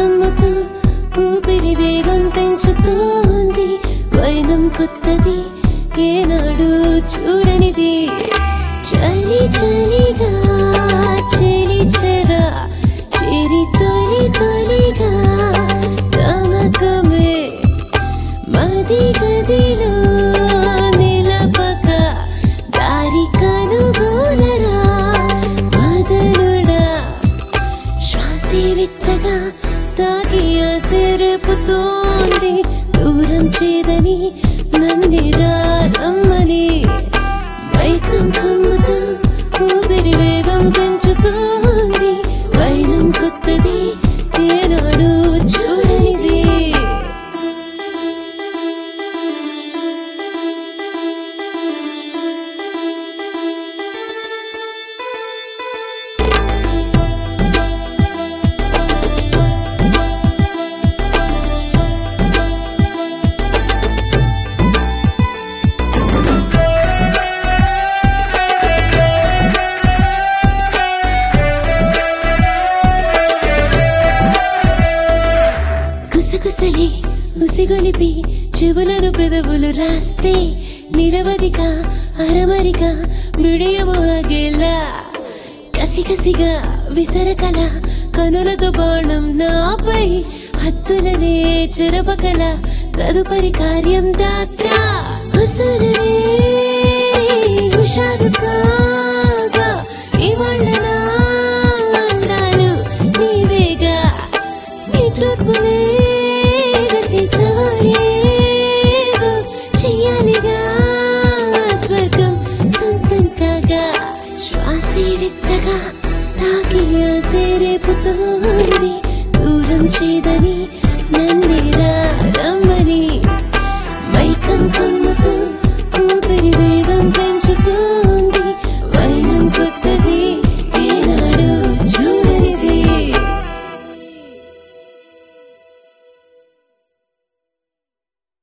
కమ్ముతూ ఊపిరి వేగం పెంచుతోంది వైనం కొత్తది ఏనాడు చూడనిది చలి చలిగా చెలి చెర చిరి తొలి తొలిగా గమకమే మది గదిలో నిలపక దారి కనుగోనరా మదనుడా శ్వాసే వెచ్చగా తాకి ఆశరేపుతోంది దూరం చేదని నందిరా రమ్మని వైకం కమ్ముతూ ఊపిరి వేగం పెంచుతోంది వైనం కొత్తది ఏనాడు చూడనిది కుసకుసలి ఉసిగొలిపి చెవులను పెదవులు రాస్తే నిరవధిగా అరమరిగా మిడియము ఆగేలా కసికసిగా విసరకల కనులతో బాణం నాపై హత్తులనే చెరపకల తదుపరి కార్యం దాకా అసలే హుషారు కాగా ఇవాళ నా అందాలు నీవేగా నిట్టూర్పులే రసి సవారేదో చెయ్యాలిగా స్వర్గం సొంతం కాగా శ్వాసే వెచ్చగా తాకి ఆసే రేపుతోంది దూరం చేదని నన్నిరా రమ్మ